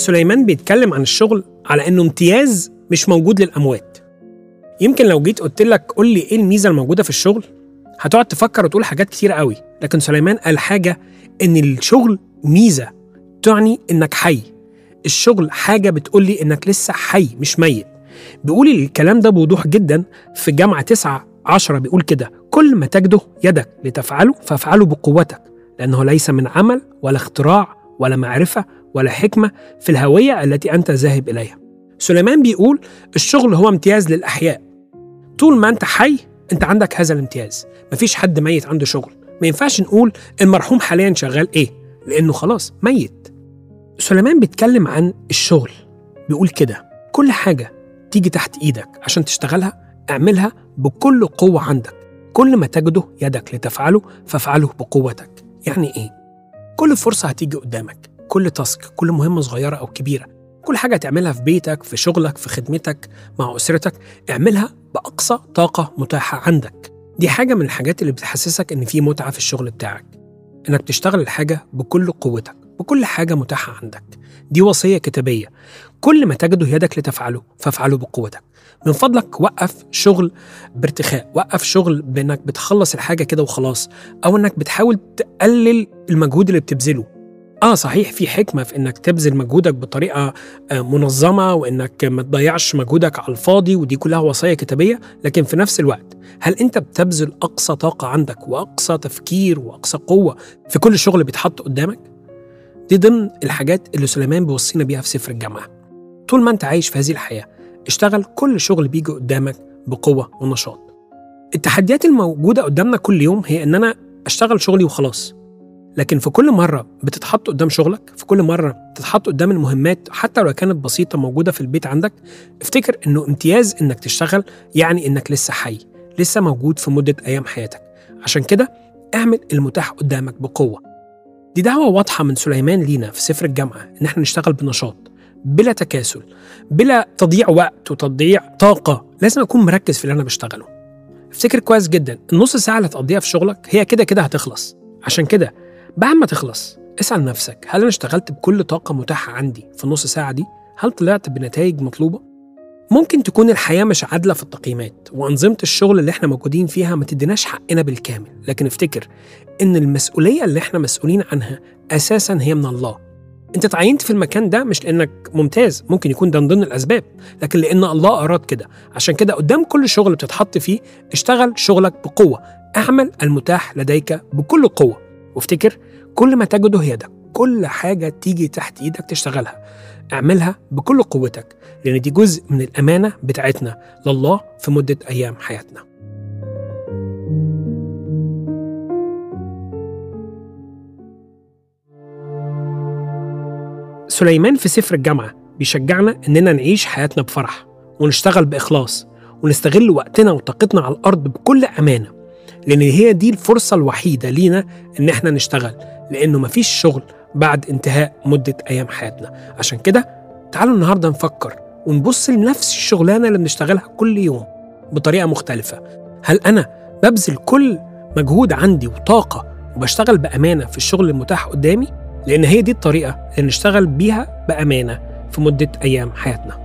سليمان بيتكلم عن الشغل على انه امتياز مش موجود للاموات يمكن لو جيت قلت لك قول لي ايه الميزه الموجوده في الشغل هتقعد تفكر وتقول حاجات كتير قوي لكن سليمان قال حاجه ان الشغل ميزه تعني انك حي الشغل حاجه بتقول لي انك لسه حي مش ميت بيقول الكلام ده بوضوح جدا في جامعه 9 10 بيقول كده كل ما تجده يدك لتفعله فافعله بقوتك لانه ليس من عمل ولا اختراع ولا معرفه ولا حكمه في الهويه التي انت ذاهب اليها سليمان بيقول الشغل هو امتياز للاحياء طول ما انت حي انت عندك هذا الامتياز مفيش حد ميت عنده شغل ما ينفعش نقول المرحوم حاليا شغال ايه لانه خلاص ميت سليمان بيتكلم عن الشغل بيقول كده كل حاجه تيجي تحت ايدك عشان تشتغلها اعملها بكل قوه عندك كل ما تجده يدك لتفعله فافعله بقوتك يعني ايه كل فرصه هتيجي قدامك كل تاسك كل مهمه صغيره او كبيره كل حاجه تعملها في بيتك في شغلك في خدمتك مع اسرتك اعملها باقصى طاقه متاحه عندك دي حاجه من الحاجات اللي بتحسسك ان في متعه في الشغل بتاعك انك تشتغل الحاجه بكل قوتك بكل حاجه متاحه عندك دي وصيه كتابيه كل ما تجده يدك لتفعله فافعله بقوتك من فضلك وقف شغل بارتخاء وقف شغل بانك بتخلص الحاجه كده وخلاص او انك بتحاول تقلل المجهود اللي بتبذله اه صحيح في حكمه في انك تبذل مجهودك بطريقه آه، منظمه وانك ما تضيعش مجهودك على الفاضي ودي كلها وصايا كتابيه لكن في نفس الوقت هل انت بتبذل اقصى طاقه عندك واقصى تفكير واقصى قوه في كل شغل بيتحط قدامك دي ضمن الحاجات اللي سليمان بيوصينا بيها في سفر الجامعه طول ما انت عايش في هذه الحياه اشتغل كل شغل بيجي قدامك بقوه ونشاط التحديات الموجوده قدامنا كل يوم هي ان انا اشتغل شغلي وخلاص لكن في كل مرة بتتحط قدام شغلك في كل مرة بتتحط قدام المهمات حتى لو كانت بسيطة موجودة في البيت عندك افتكر انه امتياز انك تشتغل يعني انك لسه حي لسه موجود في مدة ايام حياتك عشان كده اعمل المتاح قدامك بقوة دي دعوة واضحة من سليمان لينا في سفر الجامعة ان احنا نشتغل بنشاط بلا تكاسل بلا تضييع وقت وتضييع طاقة لازم اكون مركز في اللي انا بشتغله افتكر كويس جدا النص ساعة اللي هتقضيها في شغلك هي كده كده هتخلص عشان كده بعد ما تخلص اسأل نفسك هل أنا اشتغلت بكل طاقة متاحة عندي في النص ساعة دي؟ هل طلعت بنتائج مطلوبة؟ ممكن تكون الحياة مش عادلة في التقييمات وأنظمة الشغل اللي احنا موجودين فيها ما تديناش حقنا بالكامل لكن افتكر إن المسؤولية اللي احنا مسؤولين عنها أساسا هي من الله انت تعينت في المكان ده مش لانك ممتاز ممكن يكون ده من ضمن الاسباب لكن لان الله اراد كده عشان كده قدام كل شغل بتتحط فيه اشتغل شغلك بقوه اعمل المتاح لديك بكل قوه وافتكر كل ما تجده يدك كل حاجة تيجي تحت إيدك تشتغلها اعملها بكل قوتك لأن دي جزء من الأمانة بتاعتنا لله في مدة أيام حياتنا سليمان في سفر الجامعة بيشجعنا إننا نعيش حياتنا بفرح ونشتغل بإخلاص ونستغل وقتنا وطاقتنا على الأرض بكل أمانة لأن هي دي الفرصة الوحيدة لينا إن إحنا نشتغل لأنه مفيش شغل بعد انتهاء مدة أيام حياتنا عشان كده تعالوا النهاردة نفكر ونبص لنفس الشغلانة اللي بنشتغلها كل يوم بطريقة مختلفة هل أنا ببذل كل مجهود عندي وطاقة وبشتغل بأمانة في الشغل المتاح قدامي لأن هي دي الطريقة اللي نشتغل بيها بأمانة في مدة أيام حياتنا